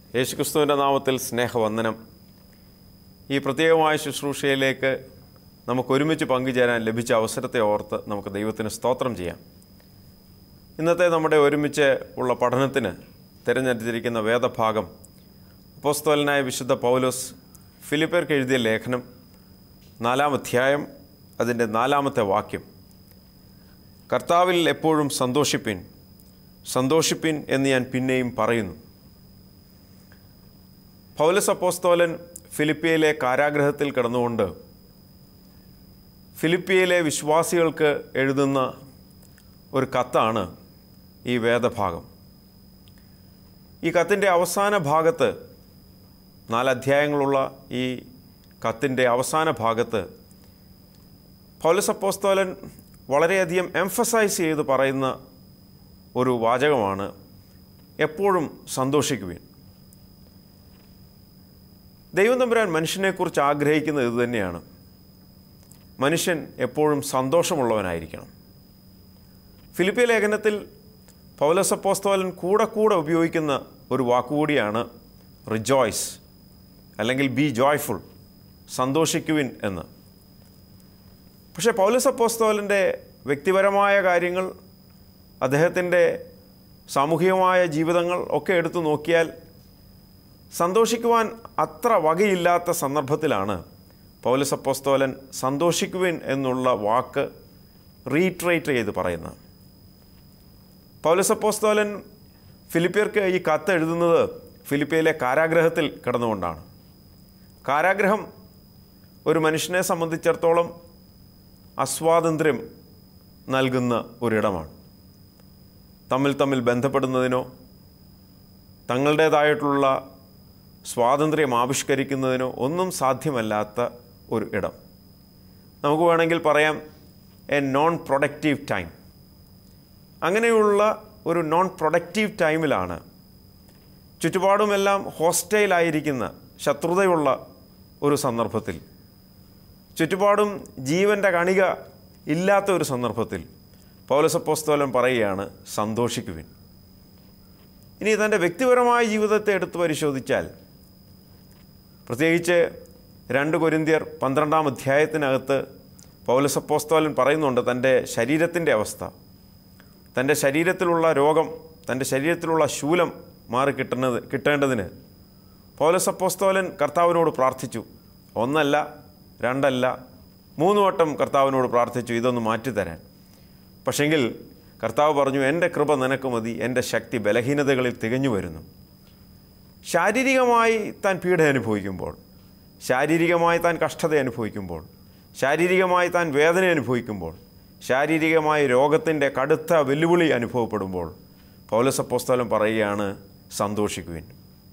യേശുക്രിസ്തുവിൻ്റെ നാമത്തിൽ സ്നേഹവന്ദനം ഈ പ്രത്യേകമായ ശുശ്രൂഷയിലേക്ക് നമുക്ക് ഒരുമിച്ച് പങ്കുചേരാൻ ലഭിച്ച അവസരത്തെ ഓർത്ത് നമുക്ക് ദൈവത്തിന് സ്തോത്രം ചെയ്യാം ഇന്നത്തെ നമ്മുടെ ഒരുമിച്ച് ഉള്ള പഠനത്തിന് തിരഞ്ഞെടുത്തിരിക്കുന്ന വേദഭാഗം അപ്പോസ്തോലനായ വിശുദ്ധ പൗലോസ് ഫിലിപ്പേർക്ക് എഴുതിയ ലേഖനം നാലാം അധ്യായം അതിൻ്റെ നാലാമത്തെ വാക്യം കർത്താവിൽ എപ്പോഴും സന്തോഷിപ്പിൻ സന്തോഷിപ്പിൻ എന്ന് ഞാൻ പിന്നെയും പറയുന്നു പൗലസ് അപ്പോസ്തോലൻ ഫിലിപ്പിയയിലെ കാരാഗ്രഹത്തിൽ കിടന്നുകൊണ്ട് ഫിലിപ്പിയയിലെ വിശ്വാസികൾക്ക് എഴുതുന്ന ഒരു കത്താണ് ഈ വേദഭാഗം ഈ കത്തിൻ്റെ അവസാന ഭാഗത്ത് നാലധ്യായങ്ങളുള്ള ഈ കത്തിൻ്റെ അവസാന ഭാഗത്ത് പൗലസ് അപ്പോസ്തോലൻ വളരെയധികം എംഫസൈസ് ചെയ്ത് പറയുന്ന ഒരു വാചകമാണ് എപ്പോഴും സന്തോഷിക്കുവിൻ ദൈവം തമ്പുരാൻ മനുഷ്യനെക്കുറിച്ച് ആഗ്രഹിക്കുന്നത് ഇതുതന്നെയാണ് മനുഷ്യൻ എപ്പോഴും സന്തോഷമുള്ളവനായിരിക്കണം ഫിലിപ്പിയ ലേഖനത്തിൽ പൗലസപ്പോസ്തോലൻ കൂടെ കൂടെ ഉപയോഗിക്കുന്ന ഒരു വാക്കുകൂടിയാണ് റിജോയ്സ് അല്ലെങ്കിൽ ബി ജോയ്ഫുൾ സന്തോഷിക്കുവിൻ എന്ന് പക്ഷേ പൗലസപ്പോസ്തോലൻ്റെ വ്യക്തിപരമായ കാര്യങ്ങൾ അദ്ദേഹത്തിൻ്റെ സാമൂഹികമായ ജീവിതങ്ങൾ ഒക്കെ എടുത്തു നോക്കിയാൽ സന്തോഷിക്കുവാൻ അത്ര വകയില്ലാത്ത സന്ദർഭത്തിലാണ് പൗലസപ്പോസ്തോലൻ സന്തോഷിക്കുവിൻ എന്നുള്ള വാക്ക് റീട്രേറ്റ് ചെയ്ത് പറയുന്നത് പൗലസപ്പോസ്തോലൻ ഫിലിപ്പിയർക്ക് ഈ കത്ത് എഴുതുന്നത് ഫിലിപ്പിയയിലെ കാരാഗ്രഹത്തിൽ കിടന്നുകൊണ്ടാണ് കാരാഗ്രഹം ഒരു മനുഷ്യനെ സംബന്ധിച്ചിടത്തോളം അസ്വാതന്ത്ര്യം നൽകുന്ന ഒരിടമാണ് തമ്മിൽ തമ്മിൽ ബന്ധപ്പെടുന്നതിനോ തങ്ങളുടേതായിട്ടുള്ള സ്വാതന്ത്ര്യം ആവിഷ്കരിക്കുന്നതിനോ ഒന്നും സാധ്യമല്ലാത്ത ഒരു ഇടം നമുക്ക് വേണമെങ്കിൽ പറയാം എ നോൺ പ്രൊഡക്റ്റീവ് ടൈം അങ്ങനെയുള്ള ഒരു നോൺ പ്രൊഡക്റ്റീവ് ടൈമിലാണ് ചുറ്റുപാടുമെല്ലാം ഹോസ്റ്റൈലായിരിക്കുന്ന ശത്രുതയുള്ള ഒരു സന്ദർഭത്തിൽ ചുറ്റുപാടും ജീവൻ്റെ കണിക ഇല്ലാത്ത ഒരു സന്ദർഭത്തിൽ പൗലസപ്പോസ്തോലൻ പറയുകയാണ് സന്തോഷിക്കുവിൻ ഇനി തൻ്റെ വ്യക്തിപരമായ ജീവിതത്തെ എടുത്തു പരിശോധിച്ചാൽ പ്രത്യേകിച്ച് രണ്ട് കൊരിന്തിയർ പന്ത്രണ്ടാം അധ്യായത്തിനകത്ത് പൗലസപ്പോസ്തോലൻ പറയുന്നുണ്ട് തൻ്റെ ശരീരത്തിൻ്റെ അവസ്ഥ തൻ്റെ ശരീരത്തിലുള്ള രോഗം തൻ്റെ ശരീരത്തിലുള്ള ശൂലം മാറി കിട്ടുന്നത് കിട്ടേണ്ടതിന് പൗലസപ്പോസ്തോലൻ കർത്താവിനോട് പ്രാർത്ഥിച്ചു ഒന്നല്ല രണ്ടല്ല മൂന്ന് വട്ടം കർത്താവിനോട് പ്രാർത്ഥിച്ചു ഇതൊന്ന് മാറ്റിത്തരാൻ പക്ഷെങ്കിൽ കർത്താവ് പറഞ്ഞു എൻ്റെ കൃപ നിനക്ക് മതി എൻ്റെ ശക്തി ബലഹീനതകളിൽ തികഞ്ഞു വരുന്നു ശാരീരികമായി താൻ പീഡ അനുഭവിക്കുമ്പോൾ ശാരീരികമായി താൻ കഷ്ടത അനുഭവിക്കുമ്പോൾ ശാരീരികമായി താൻ വേദന അനുഭവിക്കുമ്പോൾ ശാരീരികമായ രോഗത്തിൻ്റെ കടുത്ത വെല്ലുവിളി അനുഭവപ്പെടുമ്പോൾ പൗലസപ്പോസ്തലം പറയുകയാണ് സന്തോഷിക്കുവിൻ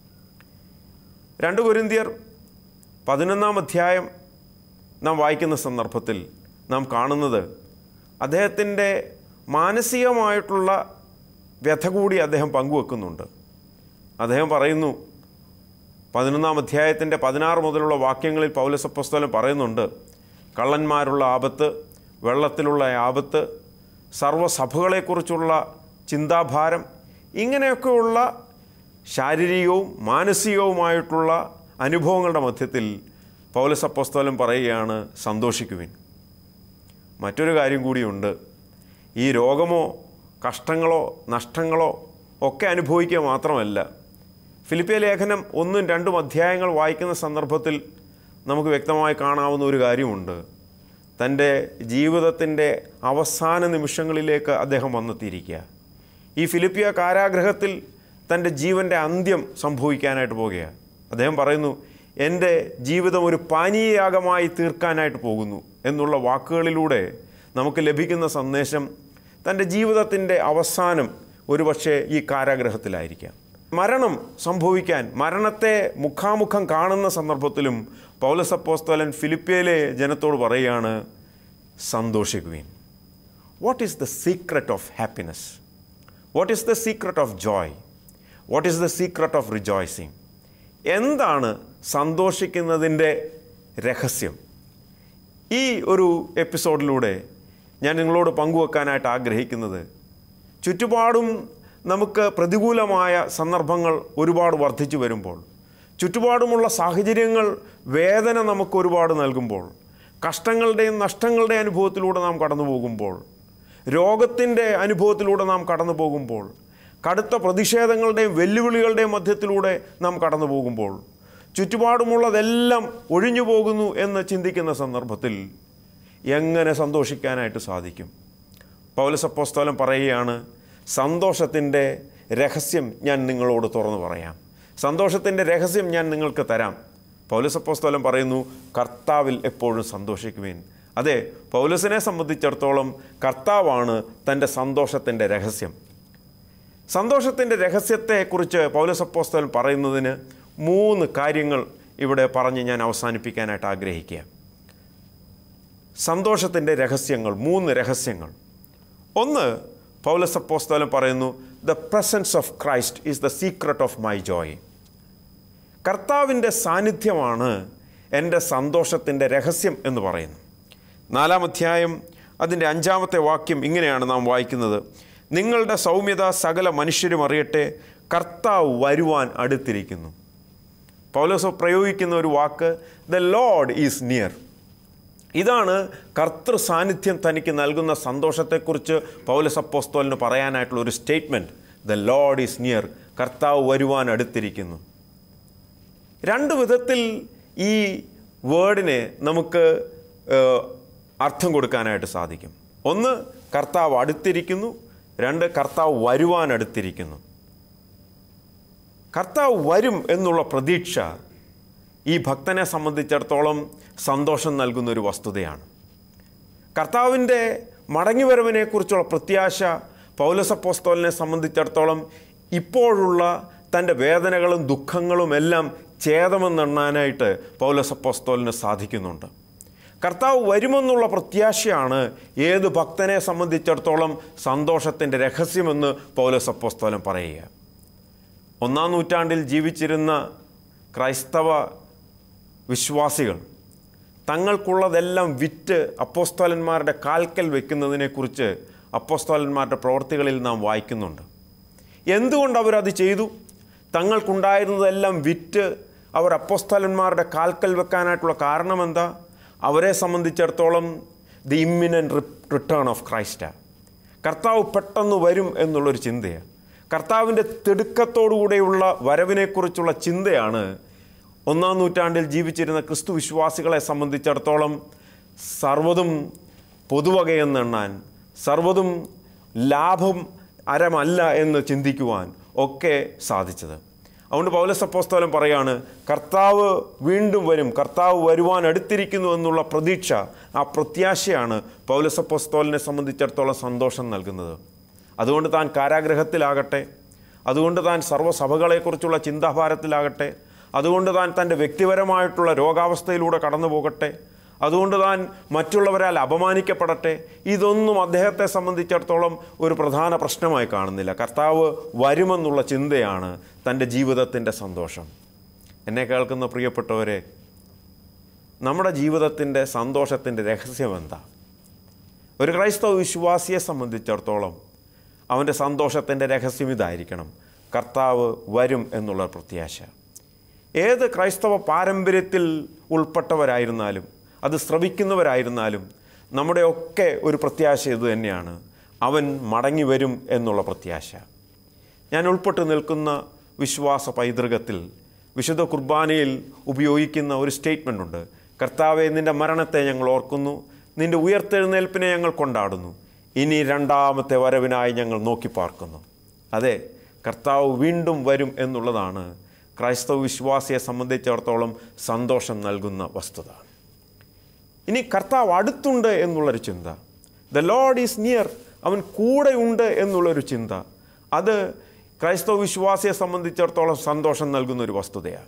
രണ്ട് കുരിന്തിയർ പതിനൊന്നാം അധ്യായം നാം വായിക്കുന്ന സന്ദർഭത്തിൽ നാം കാണുന്നത് അദ്ദേഹത്തിൻ്റെ മാനസികമായിട്ടുള്ള വ്യഥ കൂടി അദ്ദേഹം പങ്കുവെക്കുന്നുണ്ട് അദ്ദേഹം പറയുന്നു പതിനൊന്നാം അധ്യായത്തിൻ്റെ പതിനാറ് മുതലുള്ള വാക്യങ്ങളിൽ പൗലസപ്പസ്തലം പറയുന്നുണ്ട് കള്ളന്മാരുള്ള ആപത്ത് വെള്ളത്തിലുള്ള ആപത്ത് സർവ്വസഭകളെക്കുറിച്ചുള്ള ചിന്താഭാരം ഇങ്ങനെയൊക്കെയുള്ള ശാരീരികവും മാനസികവുമായിട്ടുള്ള അനുഭവങ്ങളുടെ മധ്യത്തിൽ പൗലസപ്പസ്തലം പറയുകയാണ് സന്തോഷിക്കുവിൻ മറ്റൊരു കാര്യം കൂടിയുണ്ട് ഈ രോഗമോ കഷ്ടങ്ങളോ നഷ്ടങ്ങളോ ഒക്കെ അനുഭവിക്കുക മാത്രമല്ല ഫിലിപ്പിയ ലേഖനം ഒന്നും രണ്ടും അധ്യായങ്ങൾ വായിക്കുന്ന സന്ദർഭത്തിൽ നമുക്ക് വ്യക്തമായി കാണാവുന്ന ഒരു കാര്യമുണ്ട് തൻ്റെ ജീവിതത്തിൻ്റെ അവസാന നിമിഷങ്ങളിലേക്ക് അദ്ദേഹം വന്നെത്തിയിരിക്കുക ഈ ഫിലിപ്പിയ കാരാഗ്രഹത്തിൽ തൻ്റെ ജീവൻ്റെ അന്ത്യം സംഭവിക്കാനായിട്ട് പോകുകയാണ് അദ്ദേഹം പറയുന്നു എൻ്റെ ജീവിതം ഒരു പാനീയയാഗമായി തീർക്കാനായിട്ട് പോകുന്നു എന്നുള്ള വാക്കുകളിലൂടെ നമുക്ക് ലഭിക്കുന്ന സന്ദേശം തൻ്റെ ജീവിതത്തിൻ്റെ അവസാനം ഒരുപക്ഷെ ഈ കാരാഗ്രഹത്തിലായിരിക്കാം മരണം സംഭവിക്കാൻ മരണത്തെ മുഖാമുഖം കാണുന്ന സന്ദർഭത്തിലും പൗലസപ്പോസ്തലൻ ഫിലിപ്പിയയിലെ ജനത്തോട് പറയുകയാണ് സന്തോഷിക്കുവിൻ what is the secret of happiness what is the secret of joy what is the secret of rejoicing എന്താണ് സന്തോഷിക്കുന്നതിൻ്റെ രഹസ്യം ഈ ഒരു എപ്പിസോഡിലൂടെ ഞാൻ നിങ്ങളോട് പങ്കുവെക്കാനായിട്ട് ആഗ്രഹിക്കുന്നത് ചുറ്റുപാടും നമുക്ക് പ്രതികൂലമായ സന്ദർഭങ്ങൾ ഒരുപാട് വർദ്ധിച്ചു വരുമ്പോൾ ചുറ്റുപാടുമുള്ള സാഹചര്യങ്ങൾ വേദന നമുക്ക് ഒരുപാട് നൽകുമ്പോൾ കഷ്ടങ്ങളുടെയും നഷ്ടങ്ങളുടെയും അനുഭവത്തിലൂടെ നാം കടന്നു പോകുമ്പോൾ രോഗത്തിൻ്റെ അനുഭവത്തിലൂടെ നാം കടന്നു പോകുമ്പോൾ കടുത്ത പ്രതിഷേധങ്ങളുടെയും വെല്ലുവിളികളുടെയും മധ്യത്തിലൂടെ നാം കടന്നു പോകുമ്പോൾ ചുറ്റുപാടുമുള്ളതെല്ലാം ഒഴിഞ്ഞു പോകുന്നു എന്ന് ചിന്തിക്കുന്ന സന്ദർഭത്തിൽ എങ്ങനെ സന്തോഷിക്കാനായിട്ട് സാധിക്കും പൗലസപ്പോസ്തോലം പറയുകയാണ് സന്തോഷത്തിൻ്റെ രഹസ്യം ഞാൻ നിങ്ങളോട് തുറന്നു പറയാം സന്തോഷത്തിൻ്റെ രഹസ്യം ഞാൻ നിങ്ങൾക്ക് തരാം പൗലസപ്പോസ്തോലം പറയുന്നു കർത്താവിൽ എപ്പോഴും സന്തോഷിക്കുവേൻ അതെ പൗലസിനെ സംബന്ധിച്ചിടത്തോളം കർത്താവാണ് തൻ്റെ സന്തോഷത്തിൻ്റെ രഹസ്യം സന്തോഷത്തിൻ്റെ രഹസ്യത്തെക്കുറിച്ച് പൗലസപ്പോസ്തലൻ പറയുന്നതിന് മൂന്ന് കാര്യങ്ങൾ ഇവിടെ പറഞ്ഞ് ഞാൻ അവസാനിപ്പിക്കാനായിട്ട് ആഗ്രഹിക്കുക സന്തോഷത്തിൻ്റെ രഹസ്യങ്ങൾ മൂന്ന് രഹസ്യങ്ങൾ ഒന്ന് പൗലസപ്പോസ്തലൻ പറയുന്നു the presence of Christ is the secret of my joy കർത്താവിൻ്റെ സാന്നിധ്യമാണ് എൻ്റെ സന്തോഷത്തിൻ്റെ രഹസ്യം എന്ന് പറയുന്നു നാലാം അധ്യായം അതിൻ്റെ അഞ്ചാമത്തെ വാക്യം ഇങ്ങനെയാണ് നാം വായിക്കുന്നത് നിങ്ങളുടെ സൗമ്യത സകല മനുഷ്യരും അറിയട്ടെ കർത്താവ് വരുവാൻ അടുത്തിരിക്കുന്നു പൗലോസ് പ്രയോഗിക്കുന്ന ഒരു വാക്ക് ദ ലോഡ് ഈസ് നിയർ ഇതാണ് കർത്തൃ സാന്നിധ്യം തനിക്ക് നൽകുന്ന സന്തോഷത്തെക്കുറിച്ച് പൗലസ് അപ്പോസ്തോലിന് പറയാനായിട്ടുള്ള ഒരു statement the Lord is near കർത്താവ് വരുവാൻ അടുത്തിരിക്കുന്നു രണ്ട് വിധത്തിൽ ഈ വേർഡിനെ നമുക്ക് ഏഹ്, അർത്ഥം കൊടുക്കാനായിട്ട് സാധിക്കും ഒന്ന് കർത്താവ് അടുത്തിരിക്കുന്നു രണ്ട് കർത്താവ് വരുവാൻ അടുത്തിരിക്കുന്നു കർത്താവ് വരും എന്നുള്ള പ്രതീക്ഷ ഈ ഭക്തനെ സംബന്ധിച്ചിടത്തോളം സന്തോഷം നൽകുന്ന ഒരു വസ്തുതയാണ് കർത്താവിൻ്റെ മടങ്ങിവരവിനെക്കുറിച്ചുള്ള പ്രത്യാശ പൗലസപ്പോസ്തോലിനെ സംബന്ധിച്ചിടത്തോളം ഇപ്പോഴുള്ള തൻ്റെ വേദനകളും ദുഃഖങ്ങളും എല്ലാം ഛേദമെന്നെണ്ണാനായിട്ട് പൗലസപ്പോസ്തോലിന് സാധിക്കുന്നുണ്ട് കർത്താവ് വരുമെന്നുള്ള പ്രത്യാശയാണ് ഏത് ഭക്തനെ സംബന്ധിച്ചിടത്തോളം സന്തോഷത്തിൻ്റെ രഹസ്യമെന്ന് പൗലസപ്പോസ്തോലൻ പറയുക ഒന്നാം നൂറ്റാണ്ടിൽ ജീവിച്ചിരുന്ന ക്രൈസ്തവ വിശ്വാസികൾ തങ്ങൾക്കുള്ളതെല്ലാം വിറ്റ് അപ്പോസ്തോലന്മാരുടെ കാൽക്കൽ വെക്കുന്നതിനെക്കുറിച്ച് അപ്പോസ്തോലന്മാരുടെ പ്രവർത്തികളിൽ നാം വായിക്കുന്നുണ്ട് എന്തുകൊണ്ട് അവരത് ചെയ്തു തങ്ങൾക്കുണ്ടായിരുന്നതെല്ലാം വിറ്റ് അവർ അപ്പോസ്തോലന്മാരുടെ കാൽക്കൽ വെക്കാനായിട്ടുള്ള കാരണം എന്താ അവരെ സംബന്ധിച്ചിടത്തോളം ദി ഇമ്മിനൻറ്റ് റിട്ടേൺ ഓഫ് ക്രൈസ്റ്റാണ് കർത്താവ് പെട്ടെന്ന് വരും എന്നുള്ളൊരു ചിന്തയാണ് കർത്താവിൻ്റെ തിടുക്കത്തോടുകൂടെയുള്ള വരവിനെക്കുറിച്ചുള്ള ചിന്തയാണ് ഒന്നാം നൂറ്റാണ്ടിൽ ജീവിച്ചിരുന്ന ക്രിസ്തു വിശ്വാസികളെ സംബന്ധിച്ചിടത്തോളം സർവ്വതും പൊതുവകയെന്നെണ്ണാൻ സർവ്വതും ലാഭം അരമല്ല എന്ന് ചിന്തിക്കുവാൻ ഒക്കെ സാധിച്ചത് അതുകൊണ്ട് പൗലസപ്പോസ്തോലം പറയാണ് കർത്താവ് വീണ്ടും വരും കർത്താവ് വരുവാൻ അടുത്തിരിക്കുന്നു എന്നുള്ള പ്രതീക്ഷ ആ പ്രത്യാശയാണ് പൗലസപ്പോസ്തോലിനെ സംബന്ധിച്ചിടത്തോളം സന്തോഷം നൽകുന്നത് അതുകൊണ്ട് താൻ കാരാഗ്രഹത്തിലാകട്ടെ അതുകൊണ്ട് താൻ സർവ്വസഭകളെക്കുറിച്ചുള്ള ചിന്താഭാരത്തിലാകട്ടെ അതുകൊണ്ട് താൻ തൻ്റെ വ്യക്തിപരമായിട്ടുള്ള രോഗാവസ്ഥയിലൂടെ കടന്നു പോകട്ടെ അതുകൊണ്ട് താൻ മറ്റുള്ളവരാൽ അപമാനിക്കപ്പെടട്ടെ ഇതൊന്നും അദ്ദേഹത്തെ സംബന്ധിച്ചിടത്തോളം ഒരു പ്രധാന പ്രശ്നമായി കാണുന്നില്ല കർത്താവ് വരുമെന്നുള്ള ചിന്തയാണ് തൻ്റെ ജീവിതത്തിൻ്റെ സന്തോഷം എന്നെ കേൾക്കുന്ന പ്രിയപ്പെട്ടവരെ നമ്മുടെ ജീവിതത്തിൻ്റെ സന്തോഷത്തിൻ്റെ രഹസ്യം എന്താ ഒരു ക്രൈസ്തവ വിശ്വാസിയെ സംബന്ധിച്ചിടത്തോളം അവൻ്റെ സന്തോഷത്തിൻ്റെ രഹസ്യം ഇതായിരിക്കണം കർത്താവ് വരും എന്നുള്ള പ്രത്യാശ ഏത് ക്രൈസ്തവ പാരമ്പര്യത്തിൽ ഉൾപ്പെട്ടവരായിരുന്നാലും അത് ശ്രവിക്കുന്നവരായിരുന്നാലും നമ്മുടെ ഒക്കെ ഒരു പ്രത്യാശ ഇത് തന്നെയാണ് അവൻ മടങ്ങി വരും എന്നുള്ള പ്രത്യാശ ഞാൻ ഉൾപ്പെട്ട് നിൽക്കുന്ന വിശ്വാസ പൈതൃകത്തിൽ വിശുദ്ധ കുർബാനയിൽ ഉപയോഗിക്കുന്ന ഒരു സ്റ്റേറ്റ്മെൻ്റ് ഉണ്ട് കർത്താവെ നിൻ്റെ മരണത്തെ ഞങ്ങൾ ഓർക്കുന്നു നിൻ്റെ ഉയർത്തെഴുന്നേൽപ്പിനെ ഞങ്ങൾ കൊണ്ടാടുന്നു ഇനി രണ്ടാമത്തെ വരവിനായി ഞങ്ങൾ നോക്കി പാർക്കുന്നു അതെ കർത്താവ് വീണ്ടും വരും എന്നുള്ളതാണ് ക്രൈസ്തവ വിശ്വാസിയെ സംബന്ധിച്ചിടത്തോളം സന്തോഷം നൽകുന്ന വസ്തുത ഇനി കർത്താവ് അടുത്തുണ്ട് എന്നുള്ളൊരു ചിന്ത ദ ലോഡ് ഈസ് നിയർ അവൻ കൂടെയുണ്ട് എന്നുള്ളൊരു ചിന്ത അത് ക്രൈസ്തവ വിശ്വാസിയെ സംബന്ധിച്ചിടത്തോളം സന്തോഷം നൽകുന്ന ഒരു വസ്തുതയാണ്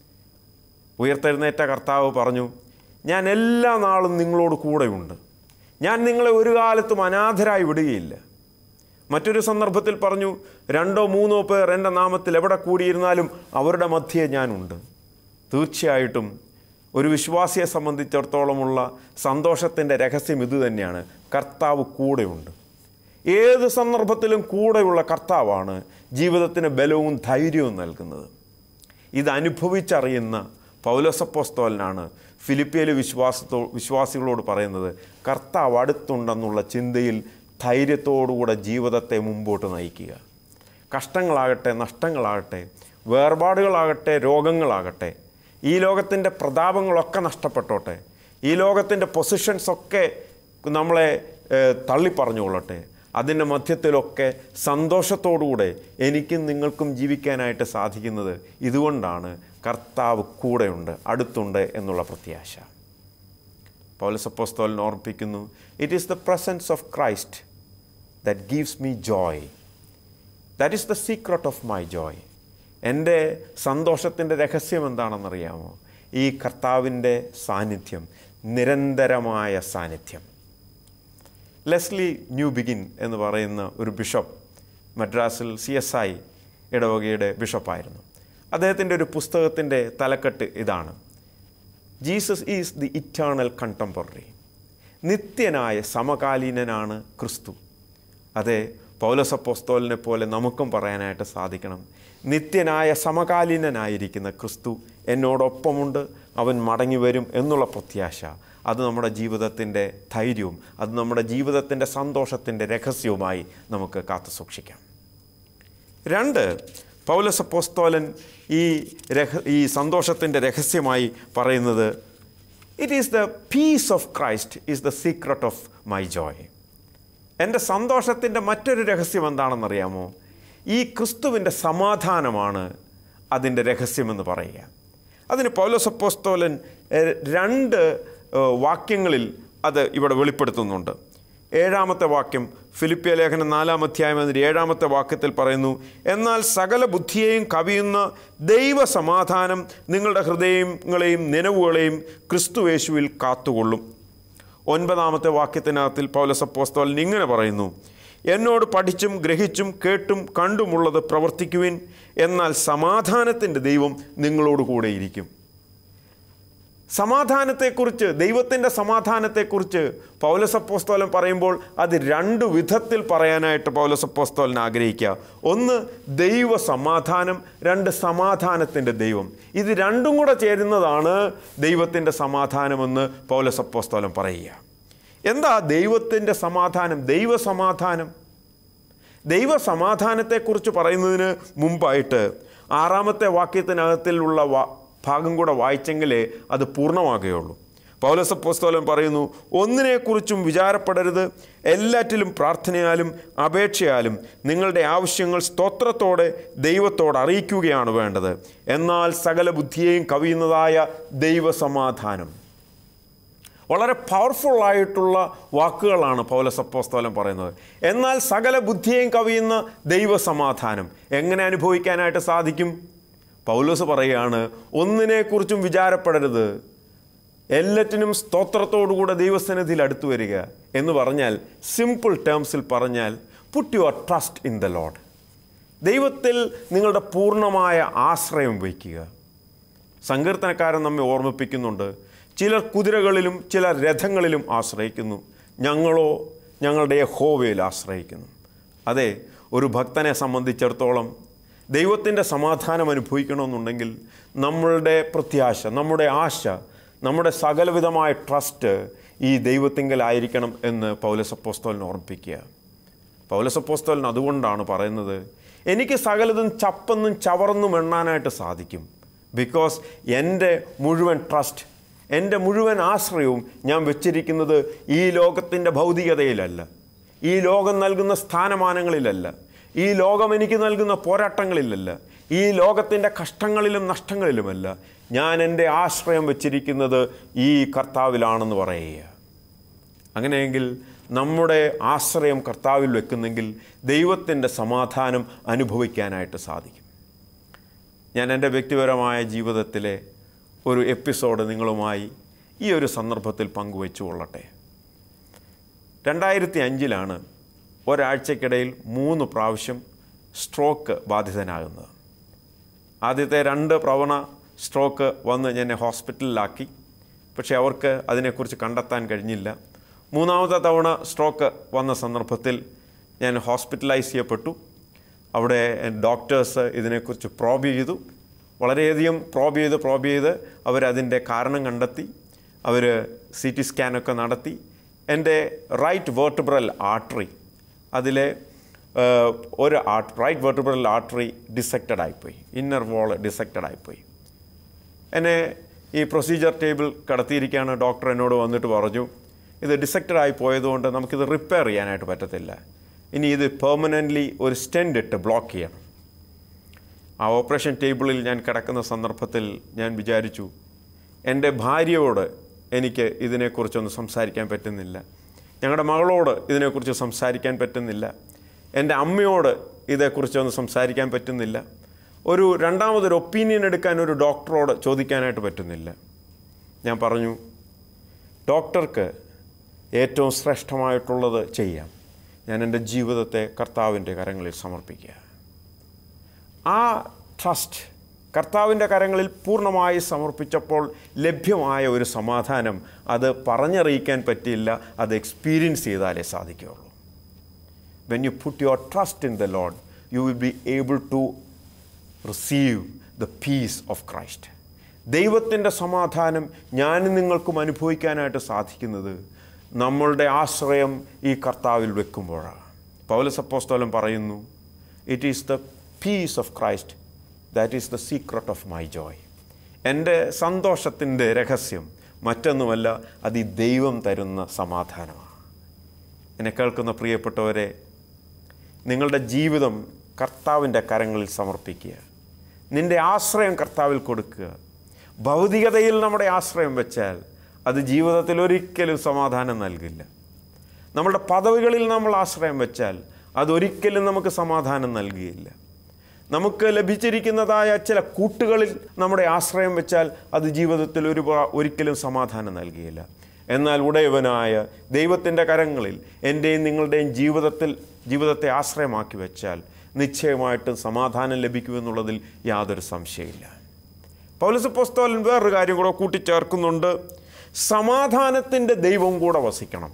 ഉയർത്തെഴുന്നേറ്റ കർത്താവ് പറഞ്ഞു ഞാൻ എല്ലാ നാളും നിങ്ങളോട് കൂടെയുണ്ട് ഞാൻ നിങ്ങളെ ഒരു കാലത്തും അനാഥരായി വിടുകയില്ല മറ്റൊരു സന്ദർഭത്തിൽ പറഞ്ഞു രണ്ടോ മൂന്നോ പേർ എൻ്റെ നാമത്തിൽ എവിടെ കൂടിയിരുന്നാലും അവരുടെ മധ്യേ ഞാനുണ്ട് തീർച്ചയായിട്ടും ഒരു വിശ്വാസിയെ സംബന്ധിച്ചിടത്തോളമുള്ള സന്തോഷത്തിൻ്റെ രഹസ്യം ഇത് തന്നെയാണ് കർത്താവ് കൂടെയുണ്ട് ഏത് സന്ദർഭത്തിലും കൂടെയുള്ള കർത്താവാണ് ജീവിതത്തിന് ബലവും ധൈര്യവും നൽകുന്നത് ഇത് അനുഭവിച്ചറിയുന്ന പൗലസപ്പോസ്തോലനാണ് ഫിലിപ്പിയയിലെ വിശ്വാസത്തോ വിശ്വാസികളോട് പറയുന്നത് കർത്താവ് അടുത്തുണ്ടെന്നുള്ള ചിന്തയിൽ ധൈര്യത്തോടുകൂടെ ജീവിതത്തെ മുമ്പോട്ട് നയിക്കുക കഷ്ടങ്ങളാകട്ടെ നഷ്ടങ്ങളാകട്ടെ വേർപാടുകളാകട്ടെ രോഗങ്ങളാകട്ടെ ഈ ലോകത്തിൻ്റെ പ്രതാപങ്ങളൊക്കെ നഷ്ടപ്പെട്ടോട്ടെ ഈ ലോകത്തിൻ്റെ പൊസിഷൻസൊക്കെ നമ്മളെ ഏഹ്, തള്ളിപ്പറഞ്ഞുകൊള്ളട്ടെ അതിൻ്റെ മധ്യത്തിലൊക്കെ സന്തോഷത്തോടുകൂടെ എനിക്കും നിങ്ങൾക്കും ജീവിക്കാനായിട്ട് സാധിക്കുന്നത് ഇതുകൊണ്ടാണ് കർത്താവ് കൂടെയുണ്ട് അടുത്തുണ്ട് എന്നുള്ള പ്രത്യാശ പൗലസപ്പോസ്തോലൻ ഓർമ്മിപ്പിക്കുന്നു it is the presence of Christ that gives me joy that is the secret of my joy എൻ്റെ സന്തോഷത്തിൻ്റെ രഹസ്യം എന്താണെന്നറിയാമോ ഈ കർത്താവിൻ്റെ സാന്നിധ്യം നിരന്തരമായ സാന്നിധ്യം ലെസ്ലി ന്യൂ ബിഗിൻ എന്ന് പറയുന്ന ഒരു ബിഷപ്പ് മദ്രാസിൽ സി എസ് ഐ ഇടവകയുടെ ബിഷപ്പായിരുന്നു അദ്ദേഹത്തിൻ്റെ ഒരു പുസ്തകത്തിൻ്റെ തലക്കെട്ട് ഇതാണ് Jesus is the eternal contemporary നിത്യനായ സമകാലീനനാണ് ക്രിസ്തു അതെ പൗലസപ്പോസ്തോലിനെ പോലെ നമുക്കും പറയാനായിട്ട് സാധിക്കണം നിത്യനായ സമകാലീനനായിരിക്കുന്ന ക്രിസ്തു എന്നോടൊപ്പമുണ്ട് അവൻ മടങ്ങി വരും എന്നുള്ള പ്രത്യാശ അത് നമ്മുടെ ജീവിതത്തിൻ്റെ ധൈര്യവും അത് നമ്മുടെ ജീവിതത്തിൻ്റെ സന്തോഷത്തിൻ്റെ രഹസ്യവുമായി നമുക്ക് കാത്തു സൂക്ഷിക്കാം രണ്ട് പൗലസപ്പോസ്തോലൻ ഈ രഹ ഈ സന്തോഷത്തിൻ്റെ രഹസ്യമായി പറയുന്നത് it is the peace of Christ is the secret of my joy എൻ്റെ സന്തോഷത്തിൻ്റെ മറ്റൊരു രഹസ്യം എന്താണെന്നറിയാമോ ഈ ക്രിസ്തുവിൻ്റെ സമാധാനമാണ് അതിൻ്റെ രഹസ്യമെന്ന് പറയുക അതിന് പൗലോസപ്പോസ്തോലൻ എഹ്, രണ്ട് ഏഹ്, വാക്യങ്ങളിൽ അത് ഇവിടെ വെളിപ്പെടുത്തുന്നുണ്ട് ഏഴാമത്തെ വാക്യം ഫിലിപ്പിയ ലേഖനം നാലാം അധ്യായം അതിൻ്റെ ഏഴാമത്തെ വാക്യത്തിൽ പറയുന്നു എന്നാൽ സകല ബുദ്ധിയെയും കവിയുന്ന ദൈവ സമാധാനം നിങ്ങളുടെ ഹൃദയങ്ങളെയും നിലവുകളെയും ക്രിസ്തുവേശുവിൽ കാത്തുകൊള്ളും ഒൻപതാമത്തെ വാക്യത്തിനകത്തിൽ പൗലസപ്പോസ്തോലൻ ഇങ്ങനെ പറയുന്നു എന്നോട് പഠിച്ചും ഗ്രഹിച്ചും കേട്ടും കണ്ടുമുള്ളത് പ്രവർത്തിക്കുവിൻ എന്നാൽ സമാധാനത്തിൻ്റെ ദൈവം നിങ്ങളോട് കൂടെയിരിക്കും സമാധാനത്തെക്കുറിച്ച് ദൈവത്തിൻ്റെ സമാധാനത്തെക്കുറിച്ച് പൗലസപ്പോസ്തോലൻ പറയുമ്പോൾ അത് രണ്ട് വിധത്തിൽ പറയാനായിട്ട് പൗലസപ്പോസ്തോലൻ ആഗ്രഹിക്കുക ഒന്ന് ദൈവ സമാധാനം രണ്ട് സമാധാനത്തിൻ്റെ ദൈവം ഇത് രണ്ടും കൂടെ ചേരുന്നതാണ് ദൈവത്തിൻ്റെ സമാധാനമെന്ന് പൗലസപ്പോസ്തോലൻ പറയുക എന്താ ദൈവത്തിൻ്റെ സമാധാനം ദൈവ സമാധാനം ദൈവ സമാധാനത്തെക്കുറിച്ച് പറയുന്നതിന് മുമ്പായിട്ട് ആറാമത്തെ വാക്യത്തിനകത്തിലുള്ള വാ ഭാഗം കൂടെ വായിച്ചെങ്കിലേ അത് പൂർണ്ണമാകുകയുള്ളൂ പൗലസപ്പോസ്തോലൻ പറയുന്നു ഒന്നിനെക്കുറിച്ചും വിചാരപ്പെടരുത് എല്ലാറ്റിലും പ്രാർത്ഥനയാലും അപേക്ഷയാലും നിങ്ങളുടെ ആവശ്യങ്ങൾ സ്തോത്രത്തോടെ ദൈവത്തോട് അറിയിക്കുകയാണ് വേണ്ടത് എന്നാൽ സകല ബുദ്ധിയെയും കവിയുന്നതായ ദൈവസമാധാനം വളരെ പവർഫുൾ ആയിട്ടുള്ള വാക്കുകളാണ് പൗലസപ്പോസ്തോലൻ പറയുന്നത് എന്നാൽ സകല ബുദ്ധിയെയും കവിയുന്ന ദൈവസമാധാനം എങ്ങനെ അനുഭവിക്കാനായിട്ട് സാധിക്കും പൗലോസ് പറയുകയാണ് ഒന്നിനെക്കുറിച്ചും വിചാരപ്പെടരുത് എല്ലാറ്റിനും സ്തോത്രത്തോടുകൂടെ ദൈവസന്നിധിയിൽ അടുത്തു വരിക എന്ന് പറഞ്ഞാൽ സിമ്പിൾ ടേംസിൽ പറഞ്ഞാൽ put your trust in the Lord ദൈവത്തിൽ നിങ്ങളുടെ പൂർണ്ണമായ ആശ്രയം വയ്ക്കുക സങ്കീർത്തനക്കാരൻ നമ്മെ ഓർമ്മിപ്പിക്കുന്നുണ്ട് ചിലർ കുതിരകളിലും ചിലർ രഥങ്ങളിലും ആശ്രയിക്കുന്നു ഞങ്ങളോ ഞങ്ങളുടെ യഹോവയിൽ ആശ്രയിക്കുന്നു അതെ ഒരു ഭക്തനെ സംബന്ധിച്ചിടത്തോളം ദൈവത്തിൻ്റെ സമാധാനം അനുഭവിക്കണമെന്നുണ്ടെങ്കിൽ നമ്മളുടെ പ്രത്യാശ നമ്മുടെ ആശ നമ്മുടെ സകലവിധമായ ട്രസ്റ്റ് ഈ ദൈവത്തിങ്കലായിരിക്കണം എന്ന് പൗലസപ്പോസ്തോലിനെ ഓർമ്മിപ്പിക്കുക പൗലസപ്പോസ്തോലൻ അതുകൊണ്ടാണ് പറയുന്നത് എനിക്ക് സകലതും ചപ്പെന്നും ചവർന്നും എണ്ണാനായിട്ട് സാധിക്കും ബിക്കോസ് എൻ്റെ മുഴുവൻ ട്രസ്റ്റ് എൻ്റെ മുഴുവൻ ആശ്രയവും ഞാൻ വെച്ചിരിക്കുന്നത് ഈ ലോകത്തിൻ്റെ ഭൗതികതയിലല്ല ഈ ലോകം നൽകുന്ന സ്ഥാനമാനങ്ങളിലല്ല ഈ ലോകം എനിക്ക് നൽകുന്ന പോരാട്ടങ്ങളിലല്ല ഈ ലോകത്തിൻ്റെ കഷ്ടങ്ങളിലും നഷ്ടങ്ങളിലുമല്ല ഞാൻ എൻ്റെ ആശ്രയം വെച്ചിരിക്കുന്നത് ഈ കർത്താവിലാണെന്ന് പറയുക അങ്ങനെയെങ്കിൽ നമ്മുടെ ആശ്രയം കർത്താവിൽ വെക്കുന്നെങ്കിൽ ദൈവത്തിൻ്റെ സമാധാനം അനുഭവിക്കാനായിട്ട് സാധിക്കും ഞാൻ എൻ്റെ വ്യക്തിപരമായ ജീവിതത്തിലെ ഒരു എപ്പിസോഡ് നിങ്ങളുമായി ഈ ഒരു സന്ദർഭത്തിൽ പങ്കുവെച്ചു കൊള്ളട്ടെ രണ്ടായിരത്തി അഞ്ചിലാണ് ഒരാഴ്ചക്കിടയിൽ മൂന്ന് പ്രാവശ്യം സ്ട്രോക്ക് ബാധിതനാകുന്നത് ആദ്യത്തെ രണ്ട് പ്രവണ സ്ട്രോക്ക് വന്ന് എന്നെ ഹോസ്പിറ്റലിലാക്കി പക്ഷേ അവർക്ക് അതിനെക്കുറിച്ച് കണ്ടെത്താൻ കഴിഞ്ഞില്ല മൂന്നാമത്തെ തവണ സ്ട്രോക്ക് വന്ന സന്ദർഭത്തിൽ ഞാൻ ഹോസ്പിറ്റലൈസ് ചെയ്യപ്പെട്ടു അവിടെ ഡോക്ടേഴ്സ് ഇതിനെക്കുറിച്ച് പ്രോബ് ചെയ്തു വളരെയധികം പ്രോബ് ചെയ്ത് പ്രോബ് ചെയ്ത് അവരതിൻ്റെ കാരണം കണ്ടെത്തി അവർ സി ടി സ്കാനൊക്കെ നടത്തി എൻ്റെ റൈറ്റ് വേർട്ടിബ്രൽ ആർട്ടറി അതിലെ ഏഹ്, ഒരു art right vertebral artery dissected ആയിപ്പോയി ഇന്നർ വോൾ ഡിസെക്റ്റഡ് ആയിപ്പോയി എന്നെ ഈ പ്രൊസീജിയർ ടേബിൾ കടത്തിയിരിക്കുകയാണ് ഡോക്ടർ എന്നോട് വന്നിട്ട് പറഞ്ഞു ഇത് ഡിസെക്റ്റഡ് ആയി പോയതുകൊണ്ട് നമുക്കിത് റിപ്പയർ ചെയ്യാനായിട്ട് പറ്റത്തില്ല ഇനി ഇത് പെർമനൻ്റ്ലി ഒരു സ്റ്റെൻഡ് ഇട്ട് ബ്ലോക്ക് ചെയ്യണം ആ ഓപ്പറേഷൻ ടേബിളിൽ ഞാൻ കിടക്കുന്ന സന്ദർഭത്തിൽ ഞാൻ വിചാരിച്ചു എൻ്റെ ഭാര്യയോട് എനിക്ക് ഇതിനെക്കുറിച്ചൊന്നും സംസാരിക്കാൻ പറ്റുന്നില്ല ഞങ്ങളുടെ മകളോട് ഇതിനെക്കുറിച്ച് സംസാരിക്കാൻ പറ്റുന്നില്ല എൻ്റെ അമ്മയോട് ഇതേക്കുറിച്ചൊന്നും സംസാരിക്കാൻ പറ്റുന്നില്ല ഒരു രണ്ടാമതൊരു ഒപ്പീനിയൻ എടുക്കാൻ ഒരു ഡോക്ടറോട് ചോദിക്കാനായിട്ട് പറ്റുന്നില്ല ഞാൻ പറഞ്ഞു ഡോക്ടർക്ക് ഏറ്റവും ശ്രേഷ്ഠമായിട്ടുള്ളത് ചെയ്യാം ഞാൻ എൻ്റെ ജീവിതത്തെ കർത്താവിൻ്റെ കരങ്ങളിൽ സമർപ്പിക്കുക ആ ട്രസ്റ്റ് കർത്താവിൻ്റെ കരങ്ങളിൽ പൂർണ്ണമായി സമർപ്പിച്ചപ്പോൾ ലഭ്യമായ ഒരു സമാധാനം അത് പറഞ്ഞറിയിക്കാൻ പറ്റില്ല അത് എക്സ്പീരിയൻസ് ചെയ്താലേ സാധിക്കുകയുള്ളൂ when you put your trust in the Lord you will be able to receive the peace of Christ ദൈവത്തിൻ്റെ സമാധാനം ഞാനും നിങ്ങൾക്കും അനുഭവിക്കാനായിട്ട് സാധിക്കുന്നത് നമ്മളുടെ ആശ്രയം ഈ കർത്താവിൽ വെക്കുമ്പോഴാണ് പൗലസപ്പോസ്തോലം പറയുന്നു it is the peace of Christ that is the secret of my joy എൻ്റെ സന്തോഷത്തിൻ്റെ രഹസ്യം മറ്റൊന്നുമല്ല അത് ഈ ദൈവം തരുന്ന സമാധാനമാണ് എന്നെ കേൾക്കുന്ന പ്രിയപ്പെട്ടവരെ നിങ്ങളുടെ ജീവിതം കർത്താവിൻ്റെ കരങ്ങളിൽ സമർപ്പിക്കുക നിൻ്റെ ആശ്രയം കർത്താവിൽ കൊടുക്കുക ഭൗതികതയിൽ നമ്മുടെ ആശ്രയം വെച്ചാൽ അത് ജീവിതത്തിൽ ഒരിക്കലും സമാധാനം നൽകില്ല നമ്മുടെ പദവികളിൽ നമ്മൾ ആശ്രയം വെച്ചാൽ അതൊരിക്കലും നമുക്ക് സമാധാനം നൽകുകയില്ല നമുക്ക് ലഭിച്ചിരിക്കുന്നതായ ചില കൂട്ടുകളിൽ നമ്മുടെ ആശ്രയം വെച്ചാൽ അത് ജീവിതത്തിൽ ഒരു പ്രാ- ഒരിക്കലും സമാധാനം നൽകുകയില്ല എന്നാൽ ഉടയവനായ ദൈവത്തിൻ്റെ കരങ്ങളിൽ എൻ്റെയും നിങ്ങളുടെയും ജീവിതത്തിൽ ജീവിതത്തെ ആശ്രയമാക്കി വെച്ചാൽ നിശ്ചയമായിട്ടും സമാധാനം ലഭിക്കുമെന്നുള്ളതിൽ യാതൊരു സംശയമില്ല പൗലസ് പുസ്തകൻ വേറൊരു കാര്യം കൂടെ കൂട്ടിച്ചേർക്കുന്നുണ്ട് സമാധാനത്തിൻ്റെ ദൈവം കൂടെ വസിക്കണം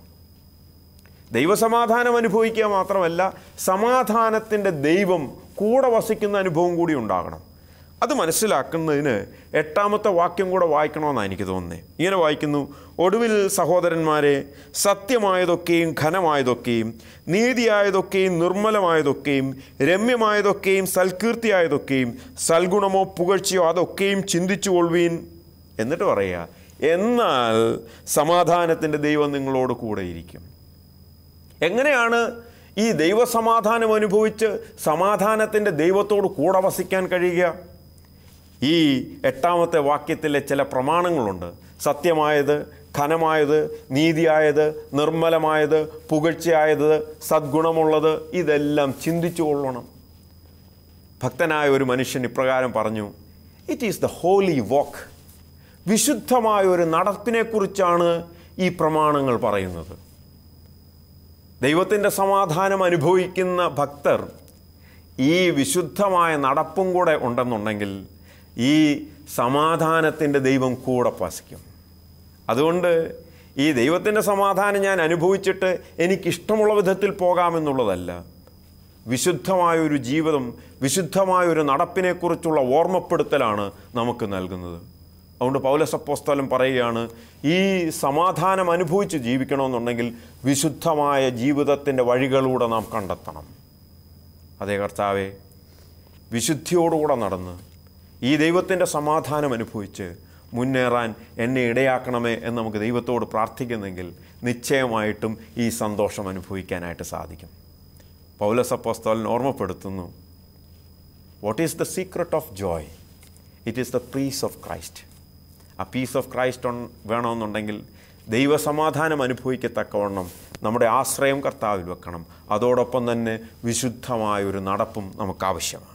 ദൈവസമാധാനം അനുഭവിക്കുക മാത്രമല്ല സമാധാനത്തിൻ്റെ ദൈവം കൂടെ വസിക്കുന്ന അനുഭവം കൂടി ഉണ്ടാകണം അത് മനസ്സിലാക്കുന്നതിന് എട്ടാമത്തെ വാക്യം കൂടെ വായിക്കണമെന്നാണ് എനിക്ക് തോന്നുന്നത് ഇങ്ങനെ വായിക്കുന്നു ഒടുവിൽ സഹോദരന്മാരെ സത്യമായതൊക്കെയും ഘനമായതൊക്കെയും നീതിയായതൊക്കെയും നിർമ്മലമായതൊക്കെയും രമ്യമായതൊക്കെയും സൽകീർത്തിയായതൊക്കെയും സൽഗുണമോ പുകഴ്ചയോ അതൊക്കെയും ചിന്തിച്ചു കൊള്ളുവീൻ എന്നിട്ട് പറയുക എന്നാൽ സമാധാനത്തിൻ്റെ ദൈവം നിങ്ങളോട് കൂടെ ഇരിക്കും എങ്ങനെയാണ് ഈ ദൈവസമാധാനം അനുഭവിച്ച് സമാധാനത്തിൻ്റെ ദൈവത്തോട് കൂടെ വസിക്കാൻ കഴിയുക ഈ എട്ടാമത്തെ വാക്യത്തിലെ ചില പ്രമാണങ്ങളുണ്ട് സത്യമായത് ഘനമായത് നീതിയായത് നിർമ്മലമായത് പുകഴ്ചയായത് സദ്ഗുണമുള്ളത് ഇതെല്ലാം ചിന്തിച്ചു കൊള്ളണം ഭക്തനായ ഒരു മനുഷ്യൻ ഇപ്രകാരം പറഞ്ഞു it is the holy walk വിശുദ്ധമായ ഒരു നടപ്പിനെക്കുറിച്ചാണ് ഈ പ്രമാണങ്ങൾ പറയുന്നത് ദൈവത്തിൻ്റെ സമാധാനം അനുഭവിക്കുന്ന ഭക്തർ ഈ വിശുദ്ധമായ നടപ്പും കൂടെ ഉണ്ടെന്നുണ്ടെങ്കിൽ ഈ സമാധാനത്തിൻ്റെ ദൈവം കൂടെ വസിക്കും അതുകൊണ്ട് ഈ ദൈവത്തിൻ്റെ സമാധാനം ഞാൻ അനുഭവിച്ചിട്ട് എനിക്കിഷ്ടമുള്ള വിധത്തിൽ പോകാമെന്നുള്ളതല്ല വിശുദ്ധമായൊരു ജീവിതം വിശുദ്ധമായൊരു നടപ്പിനെക്കുറിച്ചുള്ള ഓർമ്മപ്പെടുത്തലാണ് നമുക്ക് നൽകുന്നത് അതുകൊണ്ട് പൗലസപ്പോസ്തലം പറയുകയാണ് ഈ സമാധാനം അനുഭവിച്ച് ജീവിക്കണമെന്നുണ്ടെങ്കിൽ വിശുദ്ധമായ ജീവിതത്തിൻ്റെ വഴികളിലൂടെ നാം കണ്ടെത്തണം അതേ കർത്താവെ വിശുദ്ധിയോടുകൂടെ നടന്ന് ഈ ദൈവത്തിൻ്റെ സമാധാനം അനുഭവിച്ച് മുന്നേറാൻ എന്നെ ഇടയാക്കണമേ എന്ന് നമുക്ക് ദൈവത്തോട് പ്രാർത്ഥിക്കുന്നെങ്കിൽ നിശ്ചയമായിട്ടും ഈ സന്തോഷം അനുഭവിക്കാനായിട്ട് സാധിക്കും പൗലസപ്പോസ്തോലൻ ഓർമ്മപ്പെടുത്തുന്നു what is the secret of joy it is the peace of Christ ആ പീസ് ഓഫ് ക്രൈസ്റ്റ് on വേണമെന്നുണ്ടെങ്കിൽ ദൈവസമാധാനം അനുഭവിക്കത്തക്കവണ്ണം നമ്മുടെ ആശ്രയം കർത്താവിൽ വെക്കണം അതോടൊപ്പം തന്നെ വിശുദ്ധമായൊരു നടപ്പും നമുക്ക് ആവശ്യമാണ്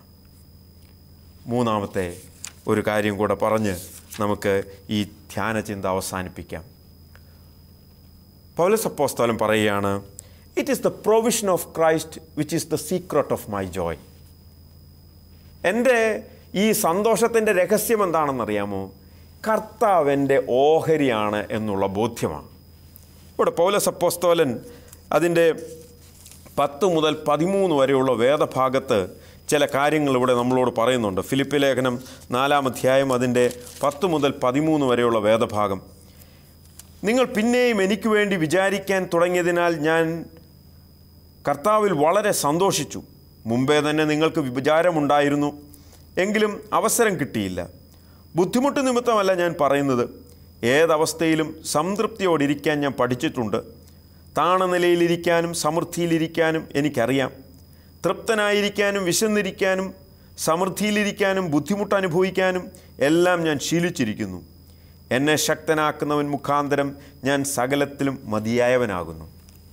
മൂന്നാമത്തെ ഒരു കാര്യം കൂടെ പറഞ്ഞ് നമുക്ക് ഈ ധ്യാനചിന്ത അവസാനിപ്പിക്കാം പൗലസ് അപ്പോസ്തലം പറയുകയാണ് it is the provision of Christ which is the secret of my joy എൻ്റെ ഈ സന്തോഷത്തിൻ്റെ രഹസ്യം എന്താണെന്നറിയാമോ കർത്താവ് എൻ്റെ ഓഹരിയാണ് എന്നുള്ള ബോധ്യമാണ് ഇവിടെ പൗലസ് അപ്പോസ്തോലൻ അതിൻ്റെ പത്ത് മുതൽ പതിമൂന്ന് വരെയുള്ള വേദഭാഗത്ത് ചില കാര്യങ്ങൾ ഇവിടെ നമ്മളോട് പറയുന്നുണ്ട് ഫിലിപ്പ് ലേഖനം നാലാം അധ്യായം അതിൻ്റെ പത്ത് മുതൽ പതിമൂന്ന് വരെയുള്ള വേദഭാഗം നിങ്ങൾ പിന്നെയും എനിക്ക് വേണ്ടി വിചാരിക്കാൻ തുടങ്ങിയതിനാൽ ഞാൻ കർത്താവിൽ വളരെ സന്തോഷിച്ചു മുമ്പേ തന്നെ നിങ്ങൾക്ക് വിചാരമുണ്ടായിരുന്നു എങ്കിലും അവസരം കിട്ടിയില്ല ബുദ്ധിമുട്ട് നിമിത്തമല്ല ഞാൻ പറയുന്നത് ഏതവസ്ഥയിലും സംതൃപ്തിയോടിരിക്കാൻ ഞാൻ പഠിച്ചിട്ടുണ്ട് താണ നിലയിലിരിക്കാനും സമൃദ്ധിയിലിരിക്കാനും എനിക്കറിയാം തൃപ്തനായിരിക്കാനും വിശന്നിരിക്കാനും സമൃദ്ധിയിലിരിക്കാനും ബുദ്ധിമുട്ട് അനുഭവിക്കാനും എല്ലാം ഞാൻ ശീലിച്ചിരിക്കുന്നു എന്നെ ശക്തനാക്കുന്നവൻ മുഖാന്തരം ഞാൻ സകലത്തിലും മതിയായവനാകുന്നു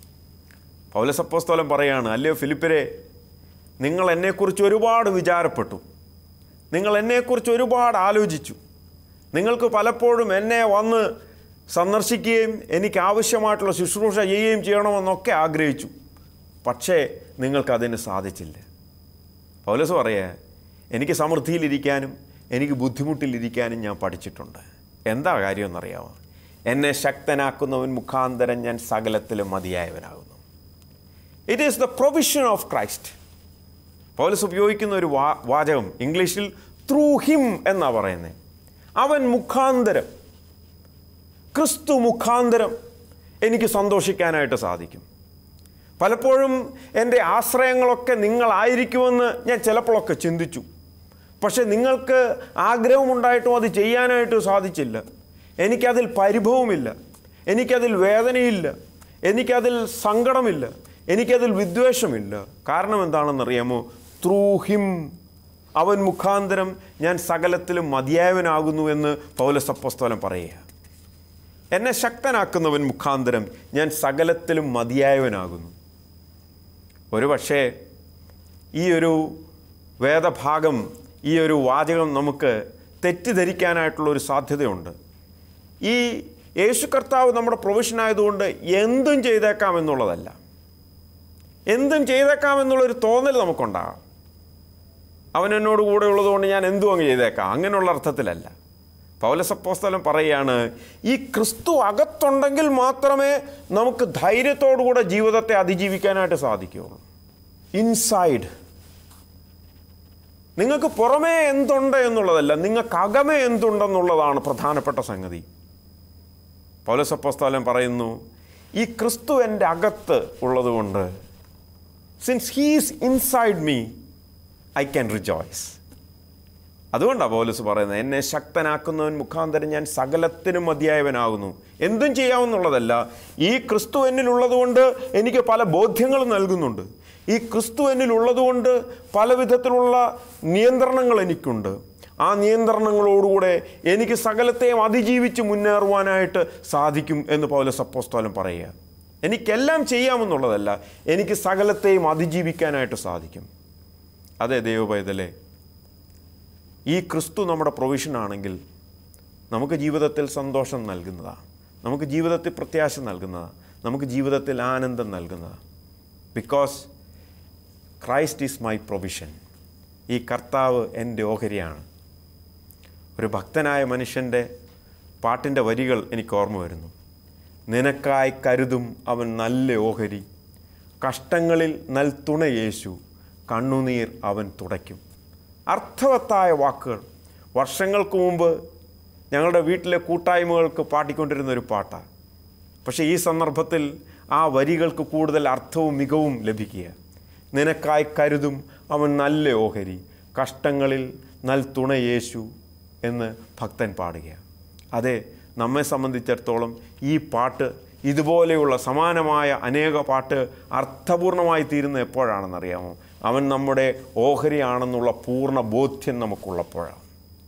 പൗലസപ്പോസ്തോലം പറയാണ് അല്ലയോ ഫിലിപ്പരെ നിങ്ങൾ എന്നെക്കുറിച്ച് ഒരുപാട് വിചാരപ്പെട്ടു നിങ്ങൾ എന്നെക്കുറിച്ച് ഒരുപാട് ആലോചിച്ചു നിങ്ങൾക്ക് പലപ്പോഴും എന്നെ വന്ന് സന്ദർശിക്കുകയും എനിക്ക് ആവശ്യമായിട്ടുള്ള ശുശ്രൂഷ ചെയ്യുകയും ചെയ്യണമെന്നൊക്കെ ആഗ്രഹിച്ചു പക്ഷേ നിങ്ങൾക്കതിന് സാധിച്ചില്ല പൗലസ് പറയുക എനിക്ക് സമൃദ്ധിയിലിരിക്കാനും എനിക്ക് ബുദ്ധിമുട്ടിലിരിക്കാനും ഞാൻ പഠിച്ചിട്ടുണ്ട് എന്താ കാര്യമെന്നറിയാമോ എന്നെ ശക്തനാക്കുന്നവൻ മുഖാന്തരം ഞാൻ സകലത്തിലും മതിയായവനാകുന്നു it is the provision of Christ പൗലസ് ഉപയോഗിക്കുന്ന ഒരു വാ വാചകം ഇംഗ്ലീഷിൽ ത്രൂ ഹിം എന്നാ പറയുന്നത് അവൻ മുഖാന്തരം ക്രിസ്തു മുഖാന്തരം എനിക്ക് സന്തോഷിക്കാനായിട്ട് സാധിക്കും പലപ്പോഴും എൻ്റെ ആശ്രയങ്ങളൊക്കെ നിങ്ങളായിരിക്കുമെന്ന് ഞാൻ ചിലപ്പോഴൊക്കെ ചിന്തിച്ചു പക്ഷെ നിങ്ങൾക്ക് ആഗ്രഹമുണ്ടായിട്ടും അത് ചെയ്യാനായിട്ട് സാധിച്ചില്ല എനിക്കതിൽ പരിഭവമില്ല എനിക്കതിൽ വേദനയില്ല എനിക്കതിൽ സങ്കടമില്ല എനിക്കതിൽ വിദ്വേഷമില്ല കാരണം എന്താണെന്നറിയാമോ ത്രൂ ഹിം അവൻ മുഖാന്തരം ഞാൻ സകലത്തിലും മതിയായവനാകുന്നു എന്ന് പൗലസപ്പസ്തോലം പറയുക എന്നെ ശക്തനാക്കുന്നവൻ മുഖാന്തരം ഞാൻ സകലത്തിലും മതിയായവനാകുന്നു ഒരു പക്ഷേ ഈ ഒരു വേദഭാഗം ഈ ഒരു വാചകം നമുക്ക് തെറ്റിദ്ധരിക്കാനായിട്ടുള്ള ഒരു സാധ്യതയുണ്ട് ഈ യേശു കർത്താവ് നമ്മുടെ പ്രൊവിഷൻ ആയതുകൊണ്ട് എന്തും ചെയ്തേക്കാം എന്നുള്ളതല്ല എന്തും ചെയ്തേക്കാം എന്നുള്ളൊരു തോന്നൽ നമുക്കുണ്ടാകാം അവൻ എന്നോട് കൂടെ ഉള്ളതുകൊണ്ട് ഞാൻ എന്തും അങ്ങ് ചെയ്തേക്കാം അങ്ങനെയുള്ള അർത്ഥത്തിലല്ല പൗലസപ്പോസ്തലം പറയുകയാണ് ഈ ക്രിസ്തു അകത്തുണ്ടെങ്കിൽ മാത്രമേ നമുക്ക് ധൈര്യത്തോടുകൂടെ ജീവിതത്തെ അതിജീവിക്കാനായിട്ട് സാധിക്കുകയുള്ളൂ ഇൻസൈഡ് നിങ്ങൾക്ക് പുറമേ എന്തുണ്ട് എന്നുള്ളതല്ല നിങ്ങൾക്ക് അകമേ എന്തുണ്ടെന്നുള്ളതാണ് പ്രധാനപ്പെട്ട സംഗതി പൗലസപ്പോസ്തലം പറയുന്നു ഈ ക്രിസ്തു എൻ്റെ അകത്ത് ഉള്ളതുകൊണ്ട് since he's inside me I can rejoice അതുകൊണ്ടാണ് പൗലസ് പറയുന്നത് എന്നെ ശക്തനാക്കുന്നവൻ മുഖാന്തരം ഞാൻ സകലത്തിനും മതിയായവനാകുന്നു എന്തും ചെയ്യാവുന്നുള്ളതല്ല ഈ ക്രിസ്തു എന്നിലുള്ളതുകൊണ്ട് എനിക്ക് പല ബോധ്യങ്ങളും നൽകുന്നുണ്ട് ഈ ക്രിസ്തു എന്നിലുള്ളതുകൊണ്ട് പല വിധത്തിലുള്ള നിയന്ത്രണങ്ങൾ എനിക്കുണ്ട് ആ നിയന്ത്രണങ്ങളോടുകൂടെ എനിക്ക് സകലത്തെയും അതിജീവിച്ച് മുന്നേറുവാനായിട്ട് സാധിക്കും എന്ന് പൗലസ് അപ്പോസ്തോലം പറയുക എനിക്കെല്ലാം ചെയ്യാമെന്നുള്ളതല്ല എനിക്ക് സകലത്തെയും അതിജീവിക്കാനായിട്ട് സാധിക്കും അതെ ദൈവപൈതലേ ഈ ക്രിസ്തു നമ്മുടെ പ്രൊവിഷനാണെങ്കിൽ നമുക്ക് ജീവിതത്തിൽ സന്തോഷം നൽകുന്നതാണ് നമുക്ക് ജീവിതത്തിൽ പ്രത്യാശ നൽകുന്നതാണ് നമുക്ക് ജീവിതത്തിൽ ആനന്ദം നൽകുന്നതാണ് because Christ is my provision ഈ കർത്താവ് എൻ്റെ ഓഹരിയാണ് ഒരു ഭക്തനായ മനുഷ്യൻ്റെ പാട്ടിൻ്റെ വരികൾ എനിക്ക് ഓർമ്മ വരുന്നു നിനക്കായി കരുതും അവൻ നല്ല ഓഹരി കഷ്ടങ്ങളിൽ നൽതുണ യേശു കണ്ണുനീർ അവൻ തുടയ്ക്കും അർത്ഥവത്തായ വാക്കുകൾ വർഷങ്ങൾക്ക് മുമ്പ് ഞങ്ങളുടെ വീട്ടിലെ കൂട്ടായ്മകൾക്ക് പാടിക്കൊണ്ടിരുന്ന ഒരു പാട്ടാണ് പക്ഷേ ഈ സന്ദർഭത്തിൽ ആ വരികൾക്ക് കൂടുതൽ അർത്ഥവും മികവും ലഭിക്കുക നിനക്കായി കരുതും അവൻ നല്ല ഓഹരി കഷ്ടങ്ങളിൽ നൽ തുണ യേശു എന്ന് ഭക്തൻ പാടുക അതെ നമ്മെ സംബന്ധിച്ചിടത്തോളം ഈ പാട്ട് ഇതുപോലെയുള്ള സമാനമായ അനേക പാട്ട് അർത്ഥപൂർണമായി തീരുന്ന എപ്പോഴാണെന്നറിയാമോ അവൻ നമ്മുടെ ഓഹരിയാണെന്നുള്ള പൂർണ്ണ ബോധ്യം നമുക്കുള്ളപ്പോഴാണ്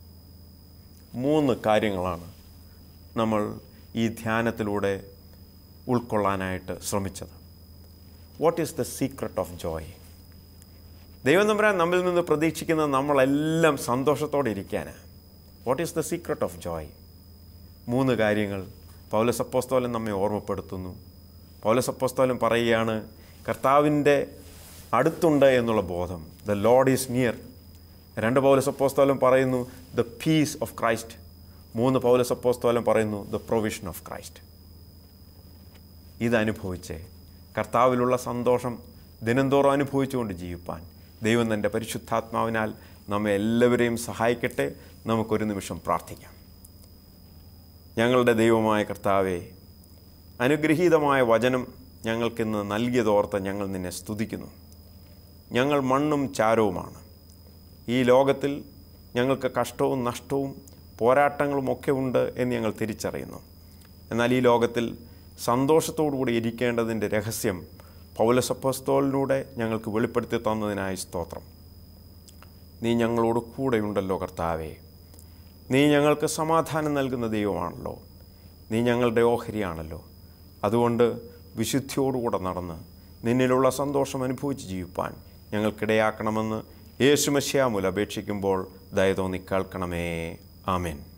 മൂന്ന് കാര്യങ്ങളാണ് നമ്മൾ ഈ ധ്യാനത്തിലൂടെ ഉൾക്കൊള്ളാനായിട്ട് ശ്രമിച്ചത് what is the secret of joy ദൈവം നമ്പരാൻ നമ്മിൽ നിന്ന് പ്രതീക്ഷിക്കുന്നത് നമ്മളെല്ലാം സന്തോഷത്തോടെ ഇരിക്കാനാണ് what is the secret of joy മൂന്ന് കാര്യങ്ങൾ പൗലസപ്പോസ്തോലൻ നമ്മെ ഓർമ്മപ്പെടുത്തുന്നു പൗലസപ്പോസ്തോലൻ പറയുകയാണ് കർത്താവിൻ്റെ അടുത്തുണ്ട് എന്നുള്ള ബോധം ദ ലോഡ് ഈസ് നിയർ രണ്ട് പൗലസപ്പോസ്തോലൻ പറയുന്നു ദ പീസ് ഓഫ് ക്രൈസ്റ്റ് മൂന്ന് പൗലസപ്പോസ്തോലൻ പറയുന്നു ദ പ്രൊവിഷൻ ഓഫ് ക്രൈസ്റ്റ് ഇതനുഭവിച്ച് കർത്താവിലുള്ള സന്തോഷം ദിനംതോറും അനുഭവിച്ചുകൊണ്ട് ജീവിപ്പാൻ ദൈവം തൻ്റെ പരിശുദ്ധാത്മാവിനാൽ നമ്മെ എല്ലാവരെയും സഹായിക്കട്ടെ നമുക്കൊരു നിമിഷം പ്രാർത്ഥിക്കാം ഞങ്ങളുടെ ദൈവമായ കർത്താവെ അനുഗ്രഹീതമായ വചനം ഞങ്ങൾക്കിന്ന് നൽകിയതോർത്ത് ഞങ്ങൾ നിന്നെ സ്തുതിക്കുന്നു ഞങ്ങൾ മണ്ണും ചാരവുമാണ് ഈ ലോകത്തിൽ ഞങ്ങൾക്ക് കഷ്ടവും നഷ്ടവും പോരാട്ടങ്ങളും ഒക്കെ ഉണ്ട് എന്ന് ഞങ്ങൾ തിരിച്ചറിയുന്നു എന്നാൽ ഈ ലോകത്തിൽ സന്തോഷത്തോടുകൂടി ഇരിക്കേണ്ടതിൻ്റെ രഹസ്യം പൗലസപ്പസ്തോലിലൂടെ ഞങ്ങൾക്ക് വെളിപ്പെടുത്തി തന്നതിനായി സ്തോത്രം നീ ഞങ്ങളോട് കൂടെയുണ്ടല്ലോ കർത്താവേ നീ ഞങ്ങൾക്ക് സമാധാനം നൽകുന്ന ദൈവമാണല്ലോ നീ ഞങ്ങളുടെ ഓഹരിയാണല്ലോ അതുകൊണ്ട് വിശുദ്ധിയോടുകൂടെ നടന്ന് നിന്നിലുള്ള സന്തോഷം അനുഭവിച്ച് ജീവിപ്പാൻ ഞങ്ങൾക്കിടയാക്കണമെന്ന് യേശുമശ്യാമുൽ അപേക്ഷിക്കുമ്പോൾ ദയതോന്നി കേൾക്കണമേ ആമേൻ